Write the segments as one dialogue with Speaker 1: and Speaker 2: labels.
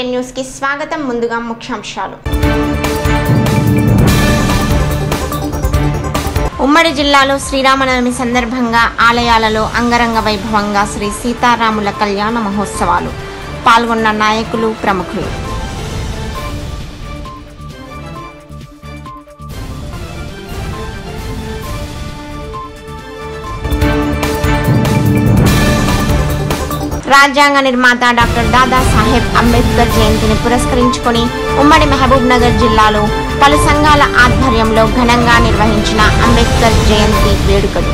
Speaker 1: RK news కి స్వాగతం ముందుగా ముఖ్యాంశాలు ఉమ్మడి జిల్లాలో శ్రీరామనవమి సందర్భంగా ఆలయాలలో అంగరంగ వైభవంగా శ్రీ సీతారాముల కళ్యాణ మహోత్సవాలు పాల్గొన్న నాయకులు ప్రముఖులు రాజ్యాంగ నిర్మాత డాక్టర్ దాదాసాహెబ్ అంబేద్కర్ జయంతిని పురస్కరించుకొని ఉమ్మడి మహబూబ్ నగర్ జిల్లాలో పలు సంఘాల ఆధ్వర్యంలో ఘనంగా నిర్వహించిన అంబేద్కర్ జయంతి వేడుకలు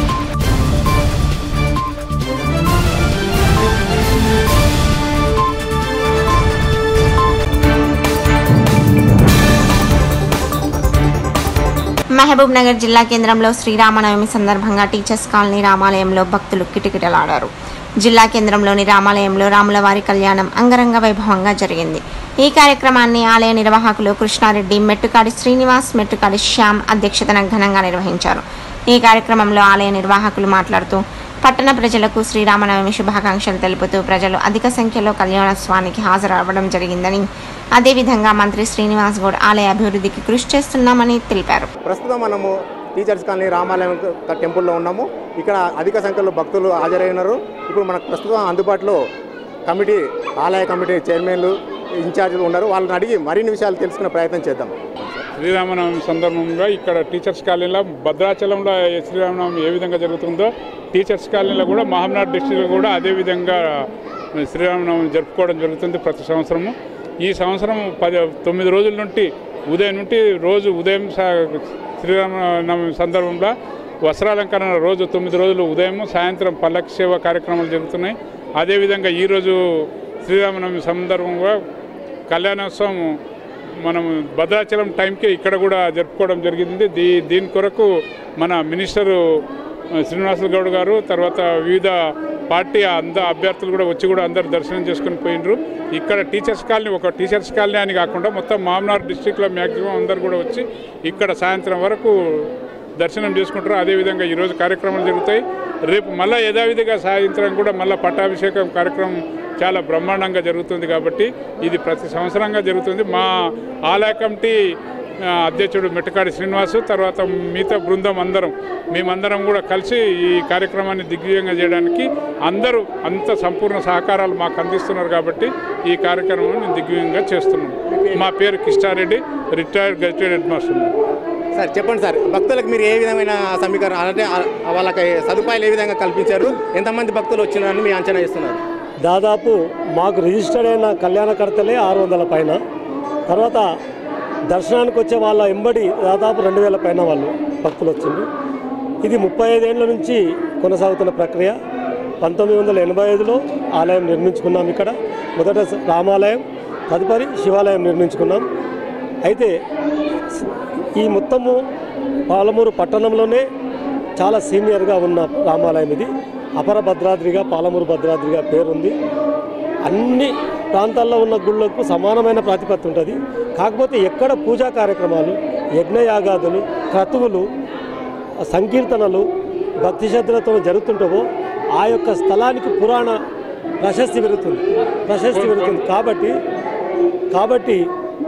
Speaker 1: మహబూబ్ నగర్ జిల్లా కేంద్రంలో శ్రీరామనవమి సందర్భంగా టీచర్స్ కాలనీ రామాలయంలో భక్తులు కిటకిటలాడారు జిల్లా కేంద్రంలోని రామాలయంలో రాములవారి కళ్యాణం అంగరంగ వైభవంగా జరిగింది ఈ కార్యక్రమాన్ని ఆలయ నిర్వాహకులు కృష్ణారెడ్డి మెట్టుకాడి శ్రీనివాస్ మెట్టుకాడి శ్యామ్ అధ్యక్షతన ఘనంగా నిర్వహించారు ఈ కార్యక్రమంలో ఆలయ నిర్వాహకులు మాట్లాడుతూ పట్టణ ప్రజలకు శ్రీరామనవమి శుభాకాంక్షలు తెలుపుతూ ప్రజలు అధిక సంఖ్యలో కళ్యాణోత్సవానికి హాజరవ్వడం జరిగిందని అదేవిధంగా మంత్రి శ్రీనివాస్ గౌడ్ ఆలయ అభివృద్ధికి కృషి చేస్తున్నామని తెలిపారు
Speaker 2: ప్రస్తుతం మనము టీచర్స్ కాలనీ రామాలయం క- టెంపుల్లో ఉన్నాము ఇక్కడ అధిక సంఖ్యలో భక్తులు హాజరైనారు ఇప్పుడు మనకు ప్రస్తుతం అందుబాటులో కమిటీ ఆలయ కమిటీ చైర్మన్లు ఇన్ఛార్జీలు ఉన్నారు వాళ్ళని అడిగి మరిన్ని విషయాలు తెలుసుకునే ప్రయత్నం చేద్దాం
Speaker 3: శ్రీరామనవమి సందర్భంగా ఇక్కడ టీచర్స్ కాలనీలో భద్రాచలంలో శ్రీరామనవమి ఏ విధంగా జరుగుతుందో టీచర్స్ కాలనీలో కూడా మహమ్నాథ్ డిస్టిక్లో కూడా అదే విధంగా శ్రీరామనవమి జరుపుకోవడం జరుగుతుంది ప్రతి సంవత్సరము ఈ సంవత్సరం పది తొమ్మిది రోజుల నుండి ఉదయం నుండి రోజు ఉదయం సా- శ్రీరామనవమి సందర్భంలో వస్త్రాలంకరణ రోజు తొమ్మిది రోజులు ఉదయం సాయంత్రం పల్లకి సేవ కార్యక్రమాలు జరుగుతున్నాయి అదేవిధంగా ఈరోజు శ్రీరామనవమి సందర్భంగా కళ్యాణోత్సవం మనం భద్రాచలం టైంకి ఇక్కడ కూడా జరుపుకోవడం జరిగింది దీ దీని కొరకు మన మినిస్టరు ఆ, శ్రీనివాసులు గౌడ్ గారు తర్వాత వివిధ పార్టీ అంద అభ్యర్థులు కూడా వచ్చి కూడా అందరు దర్శనం చేసుకుని పోయినరు ఇక్కడ టీచర్స్ కాలనీ ఒక టీచర్స్ కాలనీ అని కాకుండా మొత్తం మామనార్ డిస్టిక్లో మ్యాక్సిమం అందరు కూడా వచ్చి ఇక్కడ సాయంత్రం వరకు దర్శనం చేసుకుంటారు అదేవిధంగా ఈరోజు కార్యక్రమాలు జరుగుతాయి రేపు మళ్ళీ యథావిధిగా సాయంత్రం కూడా మళ్ళీ పట్టాభిషేకం కార్యక్రమం చాలా బ్రహ్మాండంగా జరుగుతుంది కాబట్టి ఇది ప్రతి సంవత్సరంగా జరుగుతుంది మా ఆలయ కమిటీ ఆ, అధ్యక్షుడు మెట్టకాడి శ్రీనివాసు తర్వాత మిగతా బృందం అందరం మేమందరం కూడా కలిసి ఈ కార్యక్రమాన్ని దిగ్విజయంగా చేయడానికి అందరూ అంత సంపూర్ణ సహకారాలు మాకు అందిస్తున్నారు కాబట్టి ఈ కార్యక్రమాన్ని మేము దిగ్విజయంగా చేస్తున్నాం మా పేరు Kishtareddy retired gazetted headmaster
Speaker 2: sir చెప్పండి సార్ భక్తులకు మీరు ఏ విధమైన సమీకరణ అంటే ఆ- వాళ్ళకి సదుపాయాలు ఏ విధంగా కల్పించారు ఎంతమంది భక్తులు వచ్చినారని మీ అంచనా ఇస్తున్నారు
Speaker 4: దాదాపు మాకు రిజిస్టర్డ్ అయిన కళ్యాణకర్తలే ఆరు వందల పైన తర్వాత దర్శనానికి వచ్చే వాళ్ళ ఎంబడి దాదాపు రెండు వేల పైన వాళ్ళు భక్తులు వచ్చిండ్రు ఇది ముప్పై ఐదేళ్ల నుంచి కొనసాగుతున్న ప్రక్రియ పంతొమ్మిది వందల ఎనభై ఐదులో ఆలయం నిర్మించుకున్నాం ఇక్కడ మొదట రామాలయం తదుపరి శివాలయం నిర్మించుకున్నాం అయితే ఈ మొత్తము పాలమూరు పట్టణంలోనే చాలా సీనియర్గా ఉన్న రామాలయం ఇది అపర భద్రాద్రిగా పాలమూరు భద్రాద్రిగా పేరుంది అన్ని ప్రాంతాల్లో ఉన్న గుళ్ళకు సమానమైన ప్రాతిపత్తి ఉంటుంది కాకపోతే ఎక్కడ పూజా కార్యక్రమాలు యజ్ఞయాగాదులు క్రతువులు సంకీర్తనలు భక్తి శ్రద్ధలతో జరుగుతుంటావో ఆ యొక్క స్థలానికి పురాణ ప్రశస్తి పెరుగుతుంది ప్రశస్తి పెరుగుతుంది కాబట్టి కాబట్టి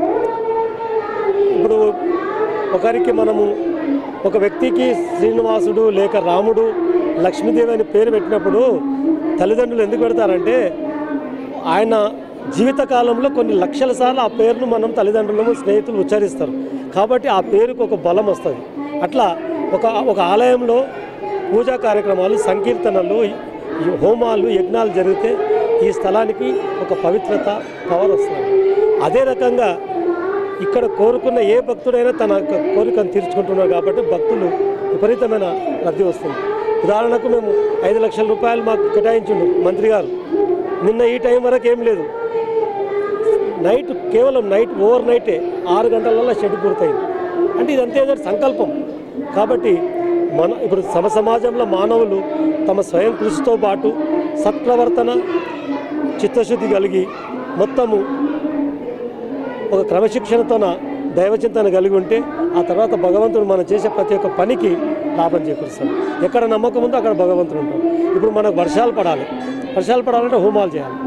Speaker 4: ఇప్పుడు ఒకరికి మనము ఒక వ్యక్తికి శ్రీనివాసుడు లేక రాముడు లక్ష్మీదేవి అని పేరు పెట్టినప్పుడు తల్లిదండ్రులు ఎందుకు పెడతారంటే ఆయన జీవితకాలంలో కొన్ని లక్షల సార్లు ఆ పేరును మనం తల్లిదండ్రులను స్నేహితులు ఉచ్చరిస్తారు కాబట్టి ఆ పేరుకు ఒక బలం వస్తుంది అట్లా ఒక ఒక ఆలయంలో పూజా కార్యక్రమాలు సంకీర్తనలు ఈ హోమాలు యజ్ఞాలు జరిగితే ఈ స్థలానికి ఒక పవిత్రత పవర్ వస్తుంది అదే రకంగా ఇక్కడ కోరుకున్న ఏ భక్తుడైనా తన యొక్క కోరికను తీర్చుకుంటున్నారు కాబట్టి భక్తులు విపరీతమైన రద్దీ వస్తుంది ఉదాహరణకు మేము ఐదు లక్షల రూపాయలు మాకు కేటాయించిండు మంత్రి గారు నిన్న ఈ టైం వరకు ఏం లేదు నైట్ కేవలం నైట్ ఓవర్ నైటే ఆరు గంటలలో షెడ్ పూర్తయింది అంటే ఇదంతా ఏదో సంకల్పం కాబట్టి మన ఇప్పుడు సమ సమాజంలో మానవులు తమ స్వయం కృషితో పాటు సత్ప్రవర్తన చిత్తశుద్ధి కలిగి మొత్తము ఒక క్రమశిక్షణతోన దైవచింతన కలిగి ఉంటే ఆ తర్వాత భగవంతుడు మనం చేసే ప్రతి ఒక్క పనికి లాభం చేకూరుస్తాడు ఎక్కడ నమ్మకం ఉందో అక్కడ భగవంతుడు ఉంటాడు ఇప్పుడు మనకు వర్షాలు పడాలి వర్షాలు పడాలంటే హోమాలు చేయాలి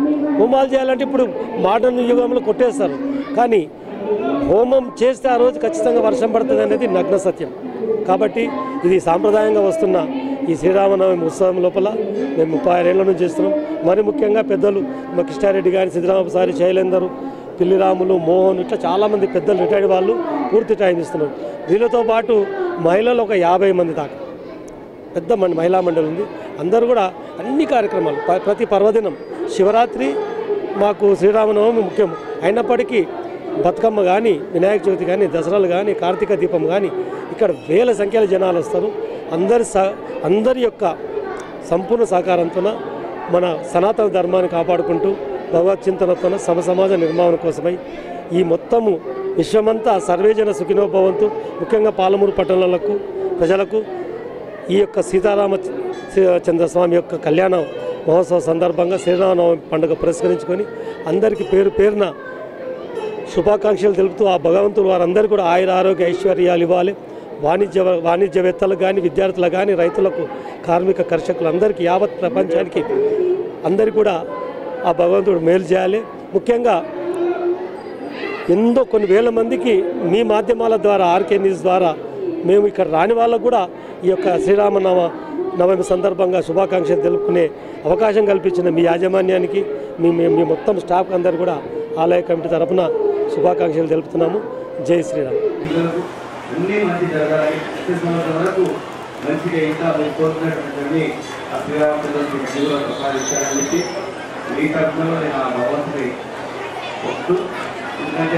Speaker 4: హోమాలు చేయాలంటే ఇప్పుడు మోడర్న్ యుగంలో కొట్టేస్తారు కానీ హోమం చేస్తే ఆ రోజు ఖచ్చితంగా వర్షం పడుతుంది అనేది నగ్న సత్యం కాబట్టి ఇది సాంప్రదాయంగా వస్తున్న ఈ శ్రీరామనవమి ఉత్సవం లోపల మేము ముప్పై ఆరేళ్ల నుంచి చేస్తున్నాం మరి ముఖ్యంగా పెద్దలు మా కృష్ణారెడ్డి గారి సిద్ధరామసారి శైలేందరు పిల్లిరాములు మోహన్ ఇట్లా చాలామంది పెద్దలు రిటైర్డ్ వాళ్ళు పూర్తి టైం ఇస్తున్నారు వీళ్ళతో పాటు మహిళలు ఒక యాభై మంది దాకా పెద్ద మంది మహిళా మండలి ఉంది అందరూ కూడా అన్ని కార్యక్రమాలు ప- ప్రతి పర్వదినం శివరాత్రి మాకు శ్రీరామనవమి ముఖ్యం అయినప్పటికీ బతుకమ్మ కానీ వినాయక చవితి కానీ దసరాలు కానీ కార్తీక దీపం కానీ ఇక్కడ వేల సంఖ్యలో జనాలు వస్తారు అందరి స అందరి యొక్క సంపూర్ణ సహకారంతో మన సనాతన ధర్మాన్ని కాపాడుకుంటూ భగవత్ చింతనతో సమ సమాజ నిర్మాణం కోసమై ఈ మొత్తము విశ్వమంతా సర్వేజన సుఖినోభవంతు ముఖ్యంగా పాలమూరు పట్టణాలకు ప్రజలకు ఈ యొక్క సీతారామ చ- చంద్రస్వామి యొక్క కళ్యాణ మహోత్సవ సందర్భంగా శ్రీరామనవమి పండుగ పురస్కరించుకొని అందరికీ పేరు పేరున శుభాకాంక్షలు తెలుపుతూ ఆ భగవంతుడు వారందరూ కూడా ఆయుర ఆరోగ్య ఐశ్వర్యాలు ఇవ్వాలి వాణిజ్య వాణిజ్యవేత్తలకు కానీ విద్యార్థులకు కానీ రైతులకు కార్మిక కర్షకులందరికీ యావత్ ప్రపంచానికి అందరికీ కూడా ఆ భగవంతుడు మేలు చేయాలి ముఖ్యంగా ఎంతో కొన్ని వేల మందికి మీ మాధ్యమాల ద్వారా ఆర్కే న్యూస్ ద్వారా మేము ఇక్కడ రాని వాళ్ళకు కూడా ఈ యొక్క శ్రీరామనవ నవమి సందర్భంగా శుభాకాంక్షలు తెలుపుకునే అవకాశం కల్పించిన మీ యాజమాన్యానికి మీ మీ- మీ మొత్తం స్టాఫ్ అందరు కూడా ఆలయ కమిటీ తరపున శుభాకాంక్షలు తెలుపుతున్నాము జై శ్రీరామ్
Speaker 5: పిల్లలకు అన్నీ మంచి జరగాలి ప్రతి సంవత్సరం వరకు మంచిగా ఇంకా మీరు కోరుకున్నటువంటి ఆ శ్రీరామచంద్రుడికి జీవులను ప్రసాదించాలని చెప్పి మీ తరఫున నేను ఆ భగవంతుని వస్తూ ఎందుకంటే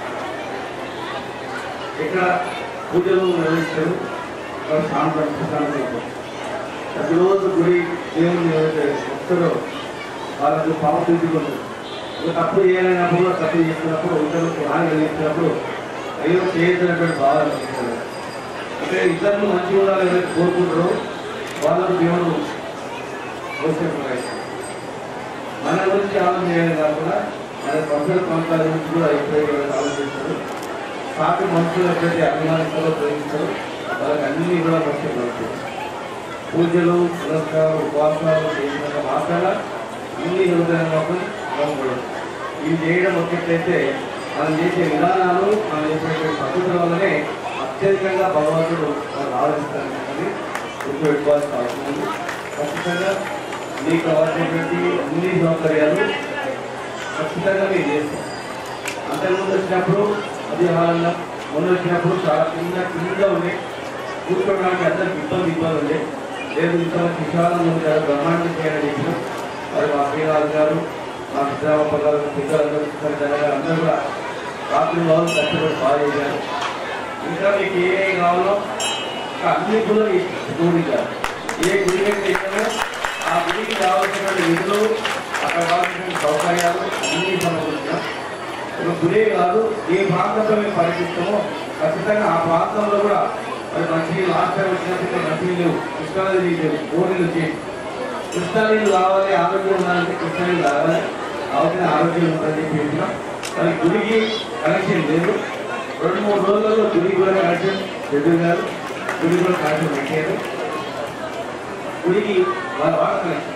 Speaker 5: ఇక్కడ పూజలు నిర్వహిస్తారు ఇక్కడ శాంతం ప్రశాంతం ప్రతిరోజు గుడి దేవుని ఎవరైతే వస్తారో వాళ్ళకు పాప తీసుకుంటారు ఒక తప్పు చేయాలన్నప్పుడు తప్పు చేస్తున్నప్పుడు ఇతరులకు హాని కలిగిస్తున్నప్పుడు అయ్యో చేయొచ్చినటువంటి బాధ అనిపిస్తుంది అంటే ఇతరులు మంచిగా ఉండాలి ఎవరైతే కోరుకుంటారో వాళ్ళకు దేవుడు ప్రోత్సహిస్తున్నాయి మన గురించి ఆలోచన చేయడం కాకుండా మన ప్రజల ప్రాంతాల గురించి కూడా ఎప్పుడైతే ఎవరైతే ఆలోచిస్తారు సాటి మనుషులు ఎప్పుడైతే అభిమానిస్తారో ప్రేమిస్తారో వాళ్ళకి అన్ని కూడా ప్రోత్సహిస్తారు పూజలు పురస్కారాలు ఉపవాసాలు చేసినంత మాత్రాన అన్ని హృదయం మాత్రం బాగుపడదు ఇవి చేయడం ఒకటైతే మనం చేసే విధానాలు మనం చేసేటువంటి పద్ధతుల వల్లనే అత్యధికంగా భగవంతుడు మనం ఆలోచిస్తారని గుర్తుపెట్టుకోవాల్సిన అవసరం ఉంది ఖచ్చితంగా మీకు కావాల్సినటువంటి అన్ని సౌకర్యాలు ఖచ్చితంగా మీరు చేస్తాం అంతకుముందు వచ్చినప్పుడు అది హాలంగా మొన్న వచ్చినప్పుడు చాలా కింద కింద ఉండే కూర్చోవడానికి అందరికి ఇబ్బంది ఇబ్బంది ఉండే లేదు ఇంకా విశాలంగా ఉంది కదా బ్రహ్మాండం చేయాలని చెప్పినాం మరి మా శ్రీరాజు గారు మా సిద్ధరామప్ప గారు పిల్లలందరూ కృష్ణ గారు అందరూ కూడా రాత్రి వాళ్ళు కష్టపడి బాగా చేశారు ఇంకా మీకు ఏ ఏ కావాలో ఇంకా అన్ని కూడా జోడించారు ఏ గుడి మీద చేశారో ఆ గుడికి కావాల్సినటువంటి నిధులు అక్కడ కావాల్సిన సౌకర్యాలు అన్ని సమకూర్చాం ఒక గురే కాదు ఏ ప్రాంతంలో మేము పర్యటిస్తామో ఖచ్చితంగా ఆ ప్రాంతంలో కూడా మరి మంచి లాస్ట్ టైం వచ్చినప్పుడు మంచి లేవు కృష్ణానది లేవు బోర్డులు చేయి కృష్ణానీళ్ళు కావాలి ఆరోగ్యం ఉండాలంటే కృష్ణానీళ్ళు కావాలి అవసరం ఆరోగ్యం ఉందని చెప్పి చెప్పినాం మరి గుడికి కనెక్షన్ లేదు రెండు మూడు రోజులలో గుడికి కూడా కనెక్షన్ రెడ్డి గారు గుడికి కూడా కనెక్షన్ పెట్టారు గుడికి వాళ్ళ వాళ్ళ కనెక్షన్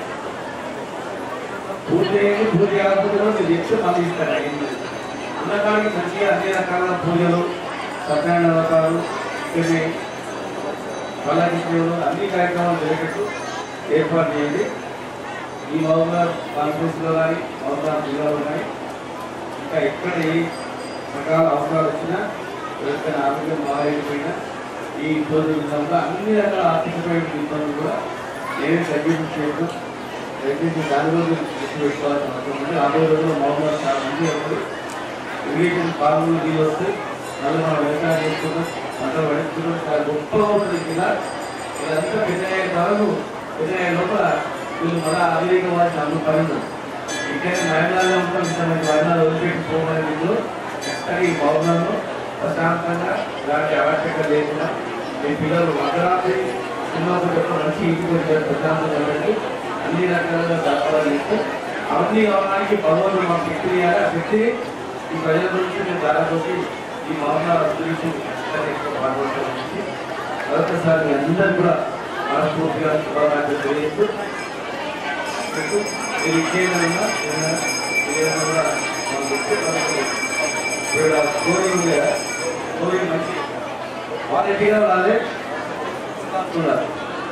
Speaker 5: పూజ చేయండి పూజ కాకపోతే కూడా మీరు చెప్తే మళ్ళీ ఇస్తారు అయింది ఉన్నకాడికి మంచిగా అన్ని రకాల పూజలు సత్యనారాయణ వ్రతాలు ఇవి పల్లకింపులు అన్ని కార్యక్రమాలు జరిగేటట్టు ఏర్పాటు చేయండి ఈ మహబూబాద్ కాన్ఫరెన్స్లో కానీ మహబూబాద్ జిల్లాలో కానీ ఇంకా ఎక్కడ ఏ రకాల అవసరాలు వచ్చినా ఎవరికైనా ఆరోగ్యం బాగాలేకపోయినా ఈ ఇబ్బంది విధంగా అన్ని రకాల ఆర్థికమైన ఇబ్బందులు కూడా నేనే తగ్గింపు చేయడం దయచేసి దాని రోజు దృష్టి పెట్టుకోవాల్సిన అవసరం ఉంది రాబోయే రోజుల్లో మహబూబాద్ చాలా మంది అప్పుడు ఇరిగేషన్ ఫార్ములు నీళ్ళు వస్తే మళ్ళీ మనం వ్యవసాయం చేసుకుంటాం పంటలు పండించుకుంటాం చాలా గొప్పగా ఉంటుంది ఇలా ఇదంతా పెద్ద అయ్యే వరకు పెద్ద అయ్యే లోపల వీళ్ళు మళ్ళీ అవివేకం వాడిన అన్ని పనులు ఇంకా మహిళల్లో ఉంటాం ఇంత మంది మహిళలు వదిలిపెట్టి పోమని వీళ్ళు ఎక్కడ ఈ భవనంలో ప్రశాంతంగా ఇలాంటి ఆవశ్యకత లేకుండా మీ పిల్లలు అర్ధరాత్రి చిన్నప్పుడు ఎప్పుడు మంచి ఇంటికి వచ్చారు ప్రశాంతంగా ఉండండి అన్ని రకాలుగా సరఫరాలు ఇస్తూ అవన్నీ కావడానికి భగవంతుడు మాకు శక్తి ఇవ్వాలి ఆ శక్తిని ఈ ప్రజల గురించి నేను దాదాపు ఈ మహమ్మారి అభివృద్ధి ఎక్కువ పాల్గొంటాను మరొకసారి మీ అందరూ కూడా మనస్ఫూర్తిగా శుభాకాంక్షలు తెలియజేస్తూ మీకు మీరు ఇంకేమైనా ఏమైనా ఏదైనా కూడా మనం వచ్చే పద్ధతి ఇప్పుడు స్కోరింగ్ ఉంది కదా స్కోరింగ్ మంచి క్వాలిటీగా రాలే ఉండాలి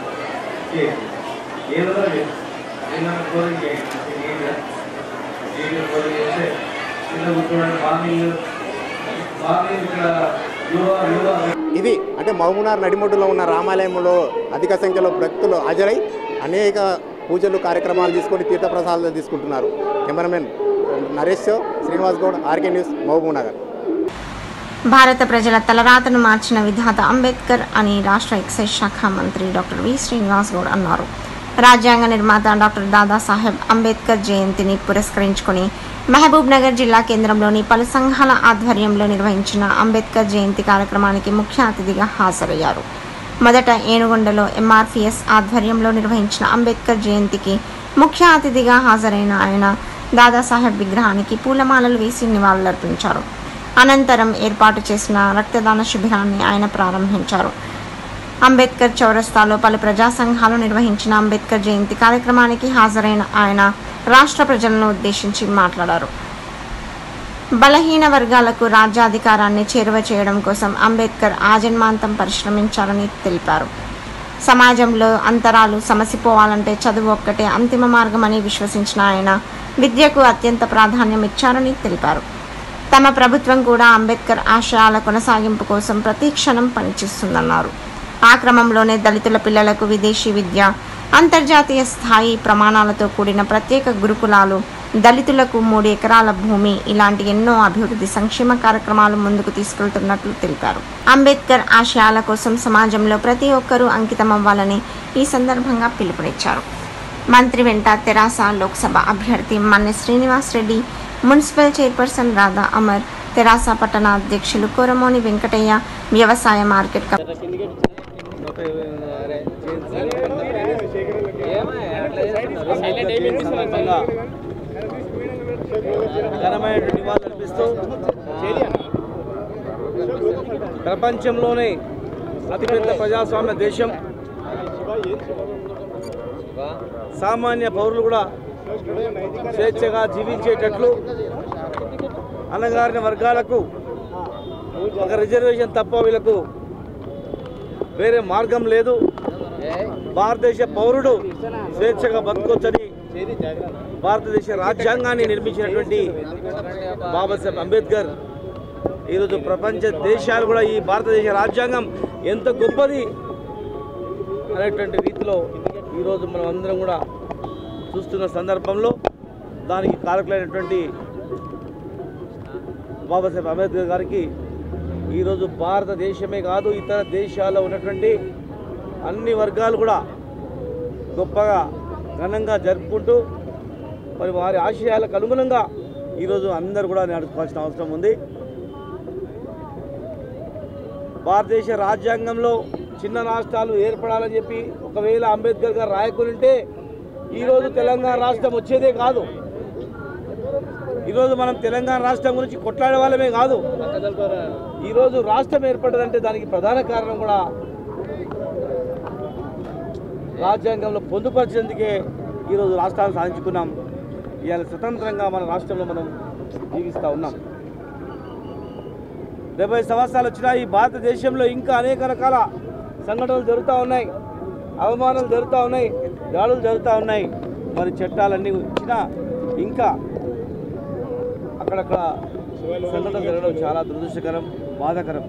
Speaker 5: ఏదైనా ఏదైనా స్కోరింగ్ చేయండి నీట్గా స్కోరింగ్ చేస్తే కింద కూర్చోవడానికి మార్నింగ్ మార్నింగ్ ఇక్కడ యోగా యోగా
Speaker 2: ఇది అంటే మహబూనార్ నడిమొడ్డులో ఉన్న రామాలయంలో అధిక సంఖ్యలో భక్తులు హాజరై అనేక పూజలు కార్యక్రమాలు తీసుకొని తీర్థప్రసాదాలు తీసుకుంటున్నారు cameraman Naresh Srinivas Goud RK News Mahabubnagar
Speaker 1: భారత ప్రజల తలరాతను మార్చిన విధాత అంబేద్కర్ అని రాష్ట్ర ఎక్సైజ్ శాఖ మంత్రి డాక్టర్ వి శ్రీనివాస్ గౌడ్ అన్నారు రాజ్యాంగ నిర్మాత డాక్టర్ దాదాసాహెబ్ అంబేద్కర్ జయంతిని పురస్కరించుకొని మహబూబ్ నగర్ జిల్లా కేంద్రంలోని పలు సంఘాల ఆధ్వర్యంలో నిర్వహించిన అంబేద్కర్ జయంతి కార్యక్రమానికి ముఖ్య అతిథిగా హాజరయ్యారు మొదట ఏనుగొండలో ఎంఆర్పిఎస్ ఆధ్వర్యంలో నిర్వహించిన అంబేద్కర్ జయంతికి ముఖ్య అతిథిగా హాజరైన ఆయన దాదాసాహెబ్ విగ్రహానికి పూలమాలలు వేసి నివాళులర్పించారు అనంతరం ఏర్పాటు చేసిన రక్తదాన శిబిరాన్ని ఆయన ప్రారంభించారు అంబేద్కర్ చౌరస్తాలో పలు ప్రజా సంఘాలు నిర్వహించిన అంబేద్కర్ జయంతి కార్యక్రమానికి హాజరైన ఆయన రాష్ట్ర ప్రజలను ఉద్దేశించి మాట్లాడారు బలహీన వర్గాలకు రాజ్యాధికారాన్ని చేరువ చేయడం కోసం అంబేద్కర్ ఆజన్మాంతం పరిశ్రమించారని తెలిపారు సమాజంలో అంతరాలు సమసిపోవాలంటే చదువు ఒక్కటే అంతిమ మార్గమని విశ్వసించిన ఆయన విద్యకు అత్యంత ప్రాధాన్యం ఇచ్చారని తెలిపారు తమ ప్రభుత్వం కూడా అంబేద్కర్ ఆశయాల కొనసాగింపు కోసం ప్రతి క్షణం పనిచేస్తుందన్నారు ఆ క్రమంలోనే దళితుల పిల్లలకు విదేశీ విద్య అంతర్జాతీయ స్థాయి ప్రమాణాలతో కూడిన ప్రత్యేక గురుకులాలు దళితులకు మూడు ఎకరాల భూమి ఇలాంటి ఎన్నో అభివృద్ధి సంక్షేమ కార్యక్రమాలు ముందుకు తీసుకెళ్తున్నట్లు తెలిపారు అంబేద్కర్ ఆశయాల కోసం సమాజంలో ప్రతి ఒక్కరూ అంకితమవ్వాలని ఈ సందర్భంగా పిలుపునిచ్చారు మంత్రి వెంట తెరాస లోక్సభ అభ్యర్థి మన్నె శ్రీనివాస్ రెడ్డి మున్సిపల్ చైర్పర్సన్ రాధా అమర్ తెరాస పట్టణ అధ్యక్షులు కొరమోని వెంకటయ్య వ్యవసాయ మార్కెట్ కమిటీ
Speaker 6: సందర్భంగా ఘనమైన నివాళులు అర్పిస్తూ ప్రపంచంలోనే అతిపెద్ద ప్రజాస్వామ్య దేశం సామాన్య పౌరులు కూడా స్వేచ్ఛగా జీవించేటట్లు అణగారిన వర్గాలకు ఒక రిజర్వేషన్ తప్ప వీళ్ళకు వేరే మార్గం లేదు భారతదేశ పౌరుడు స్వేచ్ఛగా బతకొచ్చని భారతదేశ రాజ్యాంగాన్ని నిర్మించినటువంటి బాబాసాహెబ్ అంబేద్కర్ ఈరోజు ప్రపంచ దేశాలు కూడా ఈ భారతదేశ రాజ్యాంగం ఎంత గొప్పది అనేటువంటి రీతిలో ఈరోజు మనం అందరం కూడా చూస్తున్న సందర్భంలో దానికి కారకులైనటువంటి బాబాసాహెబ్ అంబేద్కర్ గారికి ఈరోజు భారతదేశమే కాదు ఇతర దేశాల్లో ఉన్నటువంటి అన్ని వర్గాలు కూడా గొప్పగా ఘనంగా జరుపుకుంటూ మరి వారి ఆశయాలకు అనుగుణంగా ఈరోజు అందరూ కూడా నడుచుకోవాల్సిన అవసరం ఉంది భారతదేశ రాజ్యాంగంలో చిన్న రాష్ట్రాలు ఏర్పడాలని చెప్పి ఒకవేళ అంబేద్కర్ గారు రాయకుంటే ఈరోజు తెలంగాణ రాష్ట్రం వచ్చేదే కాదు ఈరోజు మనం తెలంగాణ రాష్ట్రం గురించి కొట్లాడే వాళ్ళమే కాదు ఈరోజు రాష్ట్రం ఏర్పడ్డదంటే దానికి ప్రధాన కారణం కూడా రాజ్యాంగంలో పొందుపరిచేందుకే ఈరోజు రాష్ట్రాన్ని సాధించుకున్నాం ఇవాళ స్వతంత్రంగా మన రాష్ట్రంలో మనం జీవిస్తూ ఉన్నాం డెబ్బై సంవత్సరాలు వచ్చినా ఈ భారతదేశంలో ఇంకా అనేక రకాల సంఘటనలు జరుగుతూ ఉన్నాయి అవమానాలు జరుగుతూ ఉన్నాయి దాడులు జరుగుతూ ఉన్నాయి మరి చట్టాలన్నీ వచ్చినా ఇంకా అక్కడక్కడ సంఘటనలు జరగడం చాలా దురదృష్టకరం బాధాకరం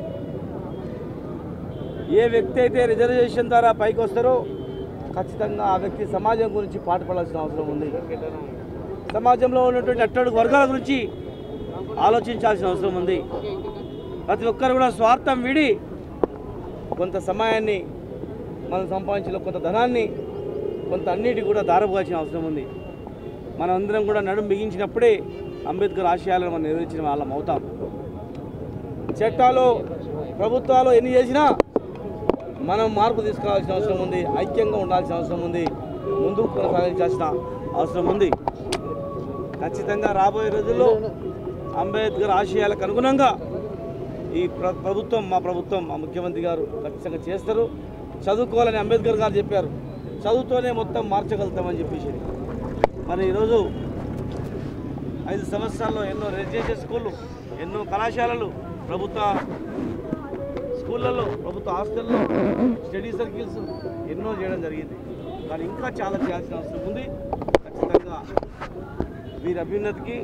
Speaker 6: ఏ వ్యక్తి అయితే రిజర్వేషన్ ద్వారా పైకి వస్తారో ఖచ్చితంగా ఆ వ్యక్తి సమాజం గురించి పాటుపడాల్సిన అవసరం ఉంది సమాజంలో ఉన్నటువంటి అట్టడుగు వర్గాల గురించి ఆలోచించాల్సిన అవసరం ఉంది ప్రతి ఒక్కరు కూడా స్వార్థం విడి కొంత సమయాన్ని మనం సంపాదించిన కొంత ధనాన్ని కొంత అన్నిటి కూడా దారపోవాల్సిన అవసరం ఉంది మనం అందరం కూడా నడుం బిగించినప్పుడే అంబేద్కర్ ఆశయాలను మనం నెరవేర్చిన వాళ్ళం అవుతాం చట్టాలు ప్రభుత్వాలు ఎన్ని చేసినా మనం మార్పు తీసుకురావాల్సిన అవసరం ఉంది ఐక్యంగా ఉండాల్సిన అవసరం ఉంది ముందుకు కొనసాగించాల్సిన అవసరం ఉంది ఖచ్చితంగా రాబోయే రోజుల్లో అంబేద్కర్ ఆశయాలకు అనుగుణంగా ఈ ప్ర ప్రభుత్వం మా ప్రభుత్వం మా ముఖ్యమంత్రి గారు ఖచ్చితంగా చేస్తారు చదువుకోవాలని అంబేద్కర్ గారు చెప్పారు చదువుతోనే మొత్తం మార్చగలుగుతామని చెప్పేసి మరి ఈరోజు ఐదు సంవత్సరాల్లో ఎన్నో రెసిడెన్షియల్ స్కూళ్ళు ఎన్నో కళాశాలలు ప్రభుత్వ స్కూళ్ళల్లో ప్రభుత్వ హాస్టల్లో స్టడీ సర్కిల్స్ ఎన్నో చేయడం జరిగింది కానీ ఇంకా చాలా చేయాల్సిన అవసరం ఉంది ఖచ్చితంగా వీరి అభ్యున్నతికి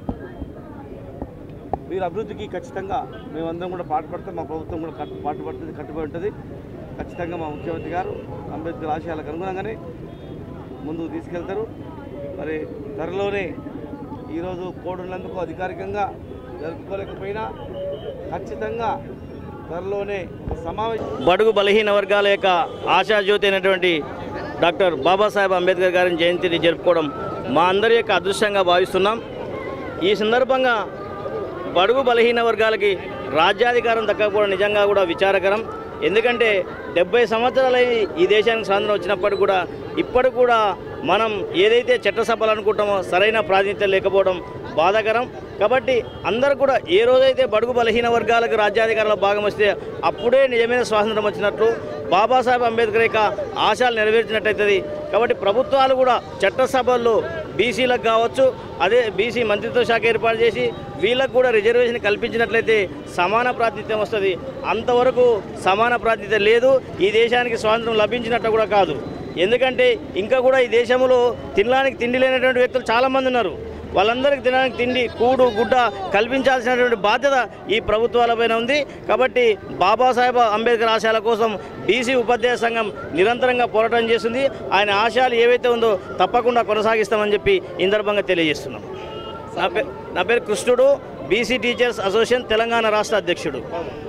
Speaker 6: వీరి అభివృద్ధికి ఖచ్చితంగా మేమందరం కూడా పాటుపడతాం మా ప్రభుత్వం కూడా కట్టు పాటుపడుతుంది కట్టుబడి ఉంటుంది ఖచ్చితంగా మా ముఖ్యమంత్రి గారు అంబేద్కర్ ఆశయాలకు అనుగుణంగానే ముందుకు తీసుకెళ్తారు మరి త్వరలోనే ఈరోజు కోడున్నందుకు అధికారికంగా జరుపుకోలేకపోయినా ఖచ్చితంగా త్వరలోనే సమావేశం
Speaker 7: బడుగు బలహీన వర్గాల యొక్క ఆశాజ్యోతి అయినటువంటి డాక్టర్ బాబాసాహెబ్ అంబేద్కర్ గారి జయంతిని జరుపుకోవడం మా అందరి యొక్క అదృష్టంగా భావిస్తున్నాం ఈ సందర్భంగా బడుగు బలహీన వర్గాలకి రాజ్యాధికారం దక్కకపోవడం నిజంగా కూడా విచారకరం ఎందుకంటే డెబ్బై సంవత్సరాలై ఈ దేశానికి స్వాతంత్రం వచ్చినప్పటికి కూడా ఇప్పటికి కూడా మనం ఏదైతే చట్టసభలు అనుకుంటామో సరైన ప్రాతినిధ్యం లేకపోవడం బాధాకరం కాబట్టి అందరూ కూడా ఏ రోజైతే బడుగు బలహీన వర్గాలకు రాజ్యాధికారంలో భాగం వస్తే అప్పుడే నిజమైన స్వాతంత్రం వచ్చినట్లు బాబాసాహెబ్ అంబేద్కర్ యొక్క ఆశయాలు నెరవేర్చినట్టయితుంది కాబట్టి ప్రభుత్వాలు కూడా చట్టసభల్లో బీసీలకు కావచ్చు అదే బీసీ మంత్రిత్వ శాఖ ఏర్పాటు చేసి వీళ్ళకు కూడా రిజర్వేషన్ కల్పించినట్లయితే సమాన ప్రాతినిధ్యం వస్తుంది అంతవరకు సమాన ప్రాతినిధ్యం లేదు ఈ దేశానికి స్వాతంత్రం లభించినట్టు కూడా కాదు ఎందుకంటే ఇంకా కూడా ఈ దేశంలో తినడానికి తిండి లేనటువంటి వ్యక్తులు చాలామంది ఉన్నారు వాళ్ళందరికీ తినడానికి తిండి కూడు గుడ్డ కల్పించాల్సినటువంటి బాధ్యత ఈ ప్రభుత్వాలపైన ఉంది కాబట్టి బాబాసాహెబ్ అంబేద్కర్ ఆశయాల కోసం బీసీ ఉపాధ్యాయ సంఘం నిరంతరంగా పోరాటం చేస్తుంది ఆయన ఆశయాలు ఏవైతే ఉందో తప్పకుండా కొనసాగిస్తామని చెప్పి ఈ సందర్భంగా తెలియజేస్తున్నాం నా పేరు నా పేరు కృష్ణుడు బీసీ టీచర్స్ అసోసియేషన్ తెలంగాణ రాష్ట్ర అధ్యక్షుడు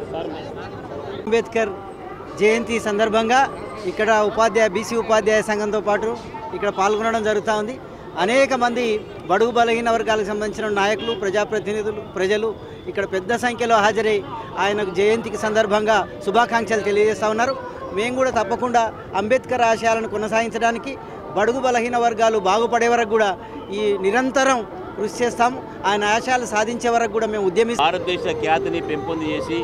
Speaker 8: అంబేద్కర్ జయంతి సందర్భంగా ఇక్కడ ఉపాధ్యాయ బీసీ ఉపాధ్యాయ సంఘంతో పాటు ఇక్కడ పాల్గొనడం జరుగుతూ ఉంది అనేక మంది బడుగు బలహీన వర్గాలకు సంబంధించిన నాయకులు ప్రజాప్రతినిధులు ప్రజలు ఇక్కడ పెద్ద సంఖ్యలో హాజరై ఆయనకు జయంతికి సందర్భంగా శుభాకాంక్షలు తెలియజేస్తూ ఉన్నారు మేము కూడా తప్పకుండా అంబేద్కర్ ఆశయాలను కొనసాగించడానికి బడుగు బలహీన వర్గాలు బాగుపడే వరకు కూడా ఈ నిరంతరం కృషి చేస్తాము ఆయన ఆశయాలు సాధించే వరకు కూడా మేము ఉద్యమిస్తాం
Speaker 9: భారతదేశ ఖ్యాతిని పెంపొంది చేసి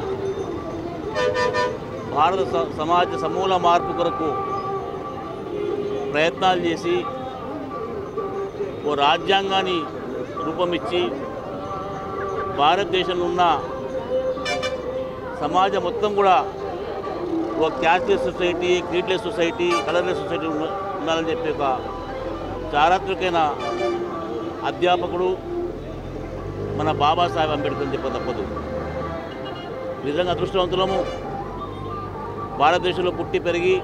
Speaker 9: భారత స- సమాజ సమూల మార్పు కొరకు ప్రయత్నాలు చేసి ఓ రాజ్యాంగాన్ని రూపమిచ్చి భారతదేశంలో ఉన్న సమాజం మొత్తం కూడా ఒక casteless society creedless society colourless society ఉన్న- ఉండాలని చెప్పి ఒక చారిత్రకమైన అధ్యాపకుడు మన బాబాసాహెబ్ అంబేద్కర్ అని చెప్ప తప్పదు నిజంగా అదృష్టవంతులము భారతదేశంలో పుట్టి పెరిగి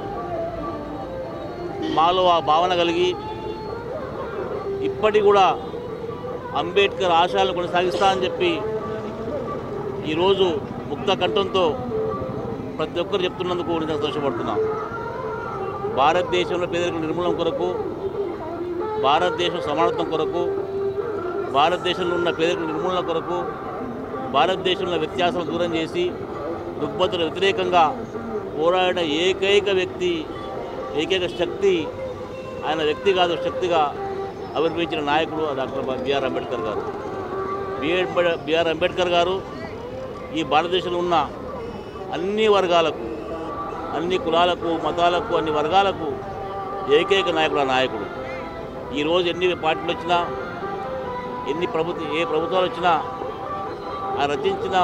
Speaker 9: మాలో ఆ భావన కలిగి ఇప్పటి కూడా అంబేద్కర్ ఆశయాలను కొనసాగిస్తా అని చెప్పి ఈరోజు ముక్త కంఠంతో ప్రతి ఒక్కరు చెప్తున్నందుకు నేను సంతోషపడుతున్నా భారతదేశంలో పేదరిక నిర్మూలన కొరకు భారతదేశం సమానత్వం కొరకు భారతదేశంలో ఉన్న పేదరిక నిర్మూలన కొరకు భారతదేశంలో వ్యత్యాసాలు దూరం చేసి రుగ్మతుల వ్యతిరేకంగా పోరాడిన ఏకైక వ్యక్తి ఏకైక శక్తి ఆయన వ్యక్తి కాదు శక్తిగా ఆవిర్భవించిన నాయకుడు డాక్టర్ బిఆర్ అంబేద్కర్ గారు బిఆర్ బిఆర్ అంబేద్కర్ గారు ఈ భారతదేశంలో ఉన్న అన్ని వర్గాలకు అన్ని కులాలకు మతాలకు అన్ని వర్గాలకు ఏకైక నాయకుడు ఆ నాయకుడు ఈరోజు ఎన్ని పార్టీలు వచ్చినా ఎన్ని ప్రభుత్వ ఏ ప్రభుత్వాలు వచ్చినా ఆ రచించిన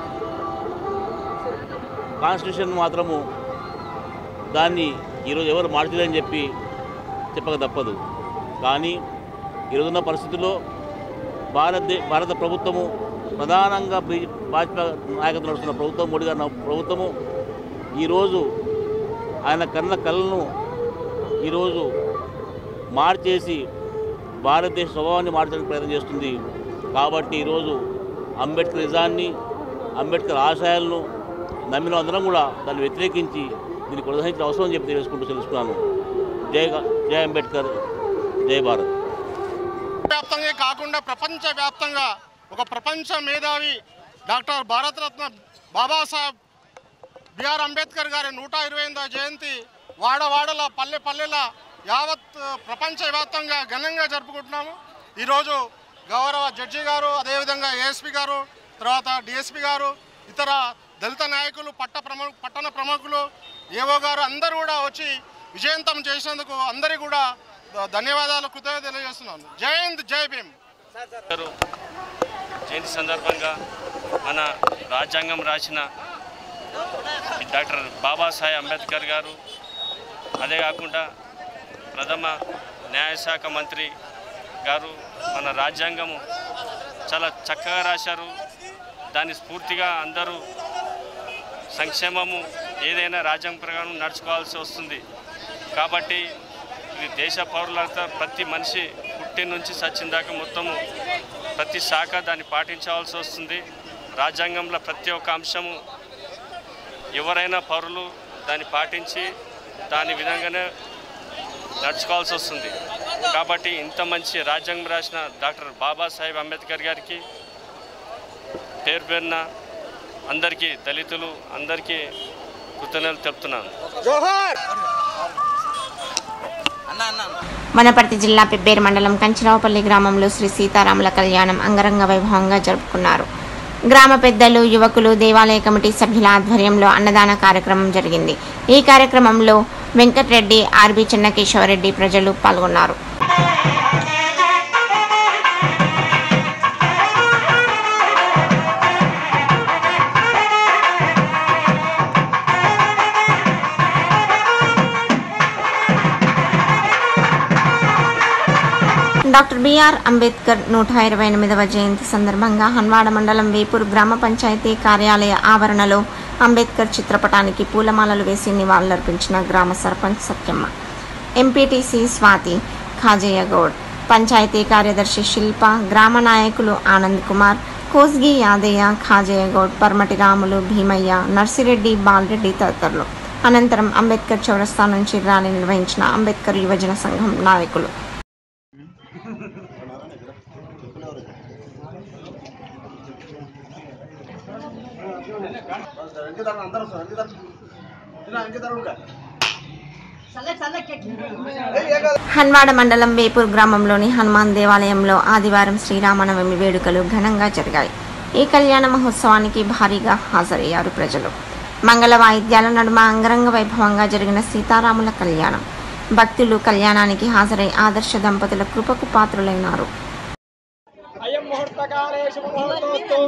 Speaker 9: కాన్స్టిట్యూషన్ మాత్రము దాన్ని ఈరోజు ఎవరు మార్చలేదని చెప్పి చెప్పక తప్పదు కానీ ఈరోజున్న పరిస్థితుల్లో భారతదే భారత ప్రభుత్వము ప్రధానంగా బీ భాజపా నాయకత్వం నడుస్తున్న ప్రభుత్వం మోడీ గారి ప్రభుత్వము ఈరోజు ఆయన కన్న కళలను ఈరోజు మార్చేసి భారతదేశ స్వభావాన్ని మార్చడానికి ప్రయత్నం చేస్తుంది కాబట్టి ఈరోజు అంబేద్కర్ నిజాన్ని అంబేద్కర్ ఆశయాలను నమ్మిన అందరం కూడా దాన్ని వ్యతిరేకించి దీన్ని కొనసాగించిన అవసరం అని చెప్పి తెలుసుకుంటూ తెలుసుకున్నాను జై జై అంబేద్కర్ జై భారత్
Speaker 10: వ్యాప్తంగా కాకుండా ప్రపంచవ్యాప్తంగా ఒక ప్రపంచ మేధావి డాక్టర్ భారతరత్న బాబాసాహెబ్ బిఆర్ అంబేద్కర్ గారి నూట ఇరవై ఎనిమిదవ జయంతి వాడవాడల పల్లె పల్లెల యావత్ ప్రపంచవ్యాప్తంగా ఘనంగా జరుపుకుంటున్నాము ఈరోజు గౌరవ జడ్జి గారు అదేవిధంగా ఏఎస్పి గారు తర్వాత డిఎస్పి గారు ఇతర దళిత నాయకులు పట్ట ప్రముఖ పట్టణ ప్రముఖులు ఏవో గారు అందరూ కూడా వచ్చి విజయంతం చేసినందుకు అందరికీ కూడా ధన్యవాదాలు కృతజ్ఞత తెలియజేస్తున్నాను జై హింద్ జై భీమ్
Speaker 11: గారు జయంతి సందర్భంగా మన రాజ్యాంగం రాసిన డాక్టర్ బాబాసాహెబ్ అంబేద్కర్ గారు అదే కాకుండా ప్రథమ న్యాయశాఖ మంత్రి గారు మన రాజ్యాంగము చాలా చక్కగా రాశారు దాని స్ఫూర్తిగా అందరూ సంక్షేమము ఏదైనా రాజ్యాంగం ప్రకారం నడుచుకోవాల్సి వస్తుంది కాబట్టి ఇది దేశ పౌరులంతా ప్రతి మనిషి పుట్టి నుంచి సచ్చిన దాకా మొత్తము ప్రతి శాఖ దాన్ని పాటించవలసి వస్తుంది రాజ్యాంగంలో ప్రతి ఒక్క అంశము ఎవరైనా పౌరులు దాన్ని పాటించి దాని విధంగానే నడుచుకోవాల్సి వస్తుంది కాబట్టి ఇంత మంచి రాజ్యాంగం రాసిన డాక్టర్ బాబాసాహెబ్ అంబేద్కర్ గారికి పేరు పేరున అందరికీ దళితులు అందరికీ కృతజ్ఞతలు తెలుపుతున్నాను
Speaker 1: వనపర్తి జిల్లా పెబ్బేరు మండలం కంచరావుపల్లి గ్రామంలో శ్రీ సీతారాముల కళ్యాణం అంగరంగ వైభవంగా జరుపుకున్నారు గ్రామ పెద్దలు యువకులు దేవాలయ కమిటీ సభ్యుల ఆధ్వర్యంలో అన్నదాన కార్యక్రమం జరిగింది ఈ కార్యక్రమంలో వెంకటరెడ్డి ఆర్బి చెన్నకేశవరెడ్డి ప్రజలు పాల్గొన్నారు డాక్టర్ బిఆర్ అంబేద్కర్ నూట ఇరవై ఎనిమిదవ జయంతి సందర్భంగా హన్వాడ మండలం వేపూర్ గ్రామ పంచాయతీ కార్యాలయ ఆవరణలో అంబేద్కర్ చిత్రపటానికి పూలమాలలు వేసి నివాళులర్పించిన గ్రామ సర్పంచ్ సత్యమ్మ ఎంపీటీసీ స్వాతి ఖాజయ్య గౌడ్ పంచాయతీ కార్యదర్శి శిల్ప గ్రామ నాయకులు ఆనంద్ కుమార్ కోస్గి యాదయ్య ఖాజయ్య గౌడ్ పర్మటి రాములు భీమయ్య నర్సిరెడ్డి బాలరెడ్డి తదితరులు అనంతరం అంబేద్కర్ చౌరస్తా నుంచి ర్యాలీ నిర్వహించిన అంబేద్కర్ యువజన సంఘం నాయకులు హన్వాడ మండలం వేపూర్ గ్రామంలోని హనుమాన్ దేవాలయంలో ఆదివారం శ్రీరామనవమి వేడుకలు ఘనంగా జరిగాయి ఈ కళ్యాణ మహోత్సవానికి భారీగా హాజరయ్యారు ప్రజలు మంగళ వాయిద్యాల నడుమ అంగరంగ వైభవంగా జరిగిన సీతారాముల కళ్యాణం భక్తులు కళ్యాణానికి హాజరై ఆదర్శ దంపతుల కృపకు పాత్రులైనారు
Speaker 12: అయం ముహూర్తకాలే శుభముహూర్తోస్తు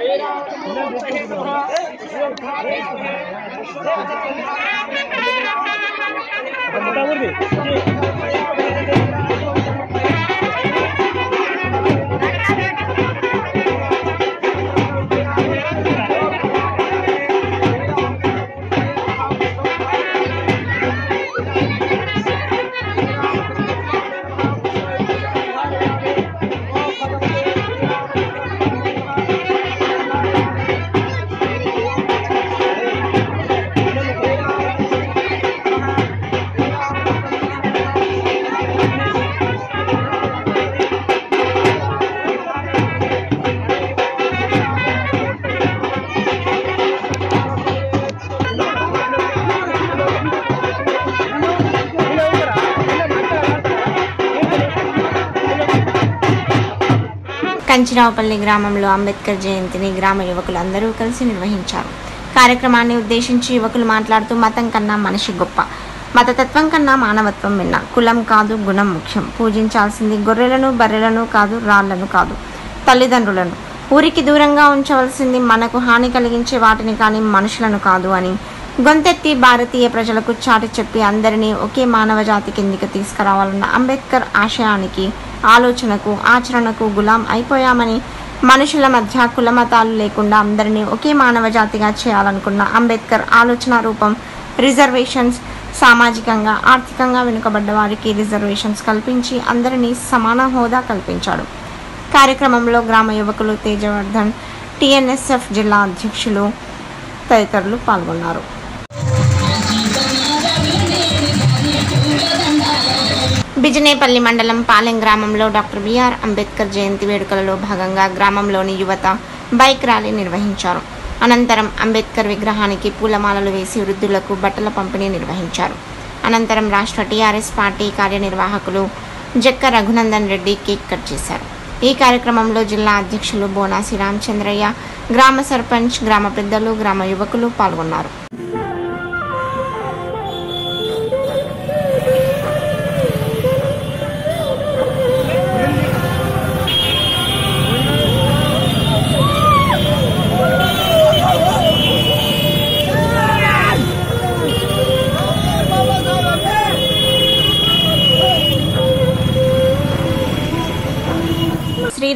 Speaker 1: కంచిరావుపల్లి గ్రామంలో అంబేద్కర్ జయంతిని గ్రామ యువకులు అందరూ కలిసి నిర్వహించారు కార్యక్రమాన్ని ఉద్దేశించి యువకులు మాట్లాడుతూ మతం కన్నా మనిషి గొప్ప మతతత్వం కన్నా మానవత్వం విన్న కులం కాదు గుణం ముఖ్యం పూజించాల్సింది గొర్రెలను బర్రెలను కాదు రాళ్లను కాదు తల్లిదండ్రులను ఊరికి దూరంగా ఉంచవలసింది మనకు హాని కలిగించే వాటిని కానీ మనుషులను కాదు అని గొంతెత్తి భారతీయ ప్రజలకు చాటి చెప్పి అందరినీ ఒకే మానవ జాతి కిందికి తీసుకురావాలన్న అంబేద్కర్ ఆశయానికి ఆలోచనకు ఆచరణకు గులాం అయిపోయామని మనుషుల మధ్య కులమతాలు లేకుండా అందరినీ ఒకే మానవ జాతిగా చేయాలనుకున్న అంబేద్కర్ ఆలోచన రూపం రిజర్వేషన్స్ సామాజికంగా ఆర్థికంగా వెనుకబడ్డ వారికి రిజర్వేషన్స్ కల్పించి అందరినీ సమాన హోదా కల్పించాడు కార్యక్రమంలో గ్రామ యువకులు తేజవర్ధన్ టిఎన్ఎస్ఎఫ్ జిల్లా అధ్యక్షులు తదితరులు పాల్గొన్నారు బిజినేపల్లి మండలం పాలెం గ్రామంలో డాక్టర్ బిఆర్ అంబేద్కర్ జయంతి వేడుకలలో భాగంగా గ్రామంలోని యువత బైక్ ర్యాలీ నిర్వహించారు అనంతరం అంబేద్కర్ విగ్రహానికి పూలమాలలు వేసి వృద్ధులకు బట్టల పంపిణీ నిర్వహించారు అనంతరం రాష్ట్ర టీఆర్ఎస్ పార్టీ కార్యనిర్వాహకులు జక్క రఘునందన్ రెడ్డి కేక్ కట్ చేశారు ఈ కార్యక్రమంలో జిల్లా అధ్యక్షులు బోనాసి రామచంద్రయ్య గ్రామ సర్పంచ్ గ్రామ పెద్దలు గ్రామ యువకులు పాల్గొన్నారు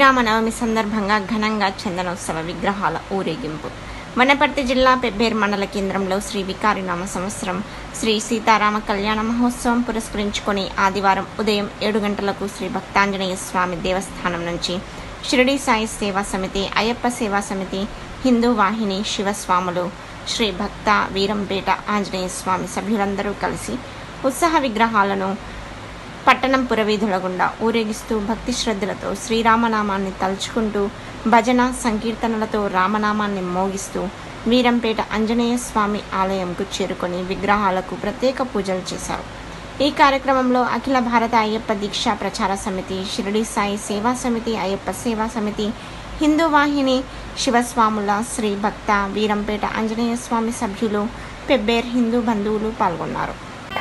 Speaker 1: శ్రీరామనవమి సందర్భంగా ఘనంగా చందనోత్సవ విగ్రహాల ఊరేగింపు వనపర్తి జిల్లా పెబ్బేరు మండల కేంద్రంలో శ్రీ వికారినామ సంవత్సరం శ్రీ సీతారామ కళ్యాణ మహోత్సవం పురస్కరించుకొని ఆదివారం ఉదయం ఏడు గంటలకు శ్రీ భక్తాంజనేయ స్వామి దేవస్థానం నుంచి షిరిడి సాయి సేవా సమితి అయ్యప్ప సేవా సమితి హిందూ వాహిని శివస్వాములు శ్రీ భక్త వీరంపేట ఆంజనేయ స్వామి సభ్యులందరూ కలిసి ఉత్సాహ విగ్రహాలను పట్టణం పురవీధుల గుండా ఊరేగిస్తూ భక్తి శ్రద్ధలతో శ్రీరామనామాన్ని తలుచుకుంటూ భజన సంకీర్తనలతో రామనామాన్ని మోగిస్తూ వీరంపేట ఆంజనేయ స్వామి ఆలయంకు చేరుకొని విగ్రహాలకు ప్రత్యేక పూజలు చేశారు ఈ కార్యక్రమంలో అఖిల భారత అయ్యప్ప దీక్షా ప్రచార సమితి షిరిడి సాయి సేవా సమితి అయ్యప్ప సేవా సమితి హిందూ వాహిని శివస్వాముల శ్రీ భక్త వీరంపేట ఆంజనేయ స్వామి సభ్యులు పెబ్బేర్ హిందూ బంధువులు పాల్గొన్నారు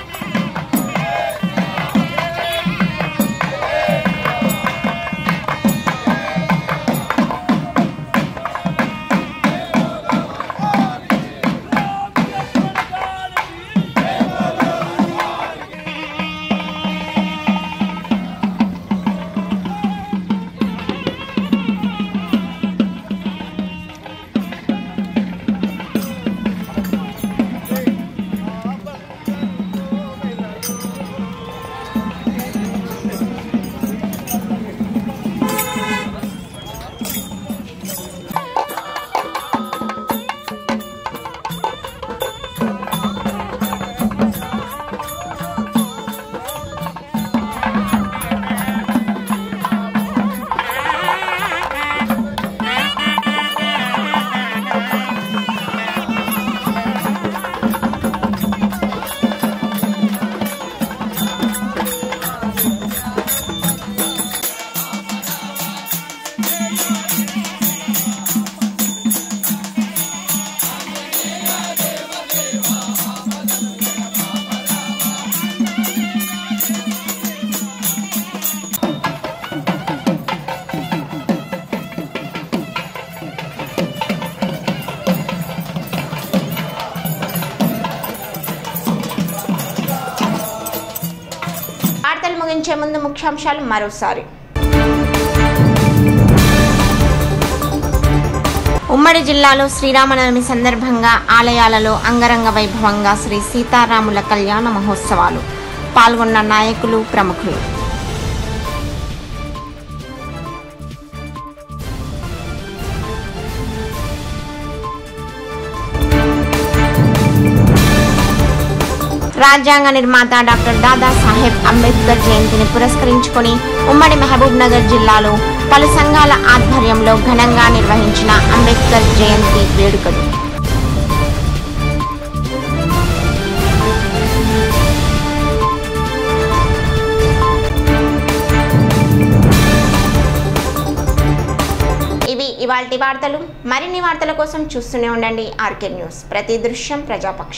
Speaker 1: వార్తలు ముగించే ముందు ముఖ్యాంశాలు మరోసారి ఉమ్మడి జిల్లాలో శ్రీరామనవమి సందర్భంగా ఆలయాలలో అంగరంగ వైభవంగా శ్రీ సీతారాముల కళ్యాణ మహోత్సవాలు పాల్గొన్న నాయకులు ప్రముఖులు రాజ్యాంగ నిర్మాత డాక్టర్ దాదా సాహెబ్ అంబేద్కర్ జయంతిని పురస్కరించుకొని ఉమ్మడి మహబూబ్ నగర్ జిల్లాలో పలు సంఘాల ఆధ్వర్యంలో ఘనంగా నిర్వహించిన అంబేద్కర్ జయంతి వేడుకలు ఇవి ఇవాల్టి వార్తలు మరిన్ని వార్తల కోసం చూస్తూనే ఉండండి ఆర్కే న్యూస్ ప్రతి దృశ్యం ప్రజాపక్ష